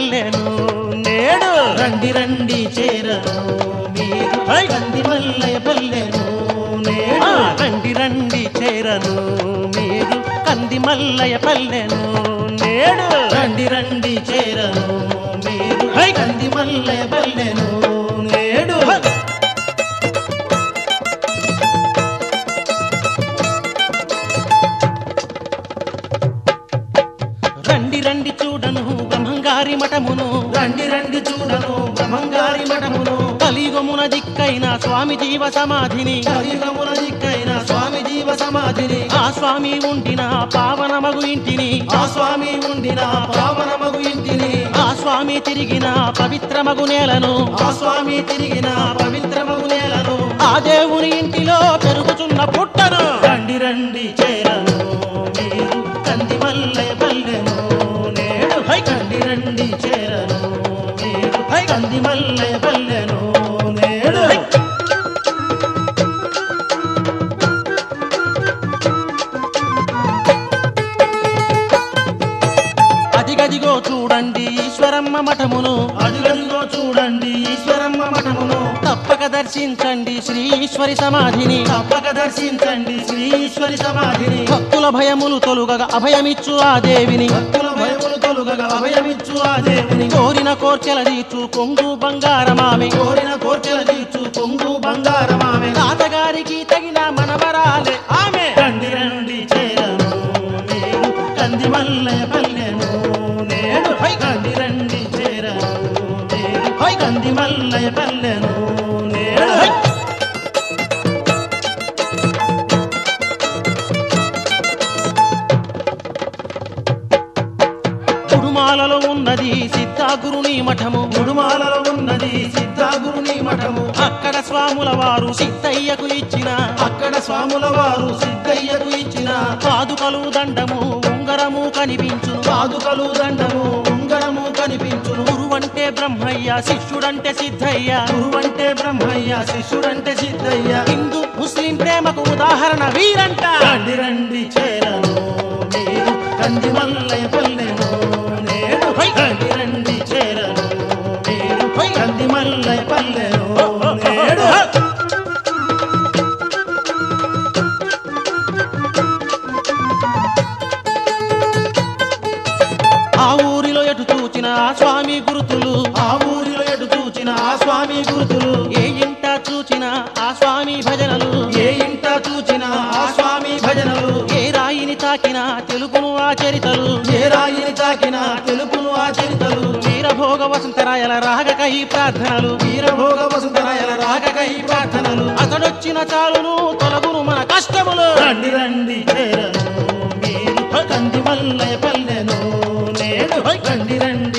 పల్లెను నేడు రండి రండి చేరను మీరు హై! కంది మల్లయ్య పల్లెను ఆ, నేడు రండి రండి చేరను మీరు కంది మల్లయ్య పల్లెను నేడు రండి రండి చేరను మీరు హై! కంది మల్లయ్య పల్లెను నేడు రండి రండి చూడను బ్రహ్మంగారి మఠమును రండి రండి చూడను బ్రహ్మంగారి మఠమును కలియుగమున దిక్కైన స్వామి జీవ సమాధిని కలియుగమున దిక్కైన స్వామి జీవ సమాధిని ఆ స్వామి ఉండిన పావనమగు ఇంటిని ఆ స్వామి ఉండిన పావనమగు ఇంటిని ఆ స్వామి తిరిగిన పవిత్రమగు నేలను ఆ స్వామి తిరిగిన పవిత్రమగు నేలను ఆ దేవుని ఇంటిలో పెరుగుచున్న పుట్టను రండి రండి చేరను మీరు కంది మల్లె పల్లెను నేడు హై కండి రండి చేరను మీరు హై కంది మల్లె పల్లెను నేడు హై అదిగదిగో చూడండి ఈశ్వరమ్మ మఠమును అదుగదిగో చూడండి ఈశ్వరమ్మ మఠమును తప్పక దర్శించండి శ్రీ ఈశ్వరి సమాధిని తప్పక దర్శించండి శ్రీ ఈశ్వరి సమాధిని భక్తుల భయములు తొలుగగా అభయమిచ్చు ఆ దేవిని భక్తుల భయములు తొలుగగా అభయమిచ్చు ఆ దేవుని కోరిన కోర్కెల తీర్చు కొంగు బంగారమామె కోరిన కోర్కెల తీర్చు పొంగు బంగారమామె తాతగారికి తగిన మనవరాలే ఆమె రండి రండి చేరను మీరు కంది మల్లె పల్లెను నేడు హై కంది రండి చేరను మీరు హై కంది మల్లె పల్లెను నేడు హై కుడుమాలలో ఉన్నది సిద్ధాగురుని మఠము గుడుమాలలో ఉన్నది సిద్ధాగురుని మఠము అక్కడ స్వాముల వారు సిద్ధయ్యకు ఇచ్చిన అక్కడ స్వాముల వారు సిద్ధయ్యకు ఇచ్చిన పాదుకలు దండము ఉంగరము కనిపించును పాదుకలు దండము ఉంగరము కనిపించును గురువంటే బ్రహ్మయ్య శిష్యుడంటే సిద్ధయ్య గురువంటే బ్రహ్మయ్య శిష్యుడంటే సిద్ధయ్య హిందూ ముస్లిం ప్రేమకు ఉదాహరణ వీరంట రండి రండి చేరను మీరు కంది మల్లయ్య పల్లెను నేడు హై రండి రండి చేరను మీరు హై కంది మల్లయ్య పల్లెను నేడు హై. ఆ ఊరిలో ఎటు చూచిన ఆ స్వామి గురుతులు ఆ ఊరిలో ఎటు చూచిన ఆ స్వామి గురుతులు ఏ ఇంట చూచిన ఆ స్వామి భజనలు ఏ ఇంట చూచిన ఆ స్వామి భజనలు ఏ రాయిని తాకిన తెలుగును ఆ చరితలు ఏ రాయిని తాకిన తెలుపును ఆ చరితలు వీరభోగ వసంతరాయల రాగకై ప్రార్థనలు వీరభోగ వసుంధరాయల రాగకై ప్రార్థనలు అతడొచ్చిన చాలును తొలగును మన కష్టములు రండి రండి చేరను మీరు కంది మల్లయ్య పల్లెను నేడు రండి రండి